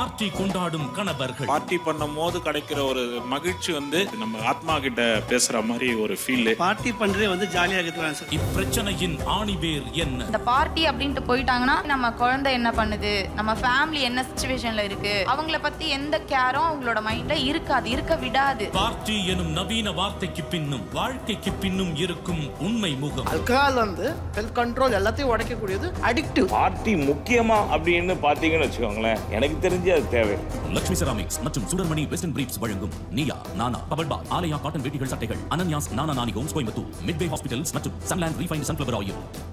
party கொண்டாடும் கணவர்கள் party பண்ணும் போது கிடைக்கிற ஒரு மகிழ்ச்சி வந்து நம்ம ஆத்மா கிட்ட பேசுற மாதிரி ஒரு ஃபீல் பார்ட்டி பண்றதே வந்து ஜாலியாக இருக்கிறாங்க சார் இப்பிரச்சனையின் ஆணிவேர் என்ன இந்த பார்ட்டி அப்படின்ட்டு போயிட்டாங்கன்னா நம்ம குழந்தை என்ன பண்ணுது நம்ம ஃபேமிலி என்ன சுச்சுவேஷன்ல இருக்கு அவங்கள பத்தி எந்த கேரும் அவங்களோட மைண்ட்ல இருக்காது இருக்க விடாது பார்ட்டி எனும் நவீன வார்த்தைக்கு பின்னும் வாழ்க்கைக்கு பின்னும் இருக்கும் உண்மை முகம் அல்கஹால் வந்து செல்ஃப் கண்ட்ரோல் எல்லாத்தையும் உடைக்கக்கூடியது அடிக்டிவ் பார்ட்டி முக்கியமா அப்படின்னு பாத்தீங்கன்னு வச்சுக்கோங்களேன் எனக்கு தெரிஞ்சு அது தேவை லட்சுமி செராமிக்ஸ் மற்றும் சுடர்மணி வெஸ்டர்ன் பிரீப்ஸ் வழங்கும் நியா நானா பவர்பா ஆலயா காட்டன் வேட்டிகள் சட்டைகள் Ananyas Nana Nani homes Coimbatore Midway hospitals மற்றும் சன்லேண்ட் ரீஃபைன் சன்ஃபிளவர் ஆயில்